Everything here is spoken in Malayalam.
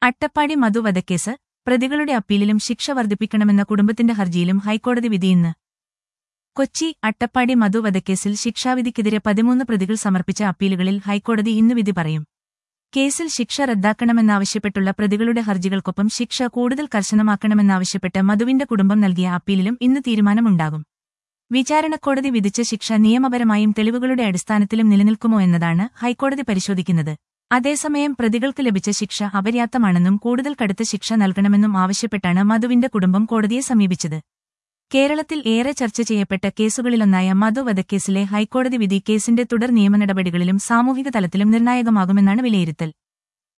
അട്ടപ്പാടി മധു വധക്കേസ് പ്രതികളുടെ അപ്പീലിലും ശിക്ഷ വർദ്ധിപ്പിക്കണമെന്ന കുടുംബത്തിന്റെ ഹർജിയിലും ഹൈക്കോടതി വിധി ഇന്ന് കൊച്ചി അട്ടപ്പാടി മധു വധക്കേസിൽ ശിക്ഷാവിധിക്കെതിരെ പതിമൂന്ന് പ്രതികൾ സമർപ്പിച്ച അപ്പീലുകളിൽ ഹൈക്കോടതി ഇന്ന് വിധി പറയും കേസിൽ ശിക്ഷ റദ്ദാക്കണമെന്നാവശ്യപ്പെട്ടുള്ള പ്രതികളുടെ ഹർജികൾക്കൊപ്പം ശിക്ഷ കൂടുതൽ കർശനമാക്കണമെന്നാവശ്യപ്പെട്ട് മധുവിന്റെ കുടുംബം നൽകിയ അപ്പീലിലും ഇന്ന് തീരുമാനമുണ്ടാകും വിചാരണക്കോടതി വിധിച്ച ശിക്ഷ നിയമപരമായും തെളിവുകളുടെ അടിസ്ഥാനത്തിലും നിലനിൽക്കുമോ എന്നതാണ് ഹൈക്കോടതി പരിശോധിക്കുന്നത് അതേസമയം പ്രതികൾക്ക് ലഭിച്ച ശിക്ഷ അപര്യാപ്തമാണെന്നും കൂടുതൽ കടുത്ത ശിക്ഷ നൽകണമെന്നും ആവശ്യപ്പെട്ടാണ് മധുവിന്റെ കുടുംബം കോടതിയെ സമീപിച്ചത് കേരളത്തിൽ ഏറെ ചർച്ച ചെയ്യപ്പെട്ട കേസുകളിലൊന്നായ മധു വധക്കേസിലെ ഹൈക്കോടതി വിധി കേസിന്റെ തുടർ നിയമ നടപടികളിലും സാമൂഹിക തലത്തിലും നിർണായകമാകുമെന്നാണ് വിലയിരുത്തൽ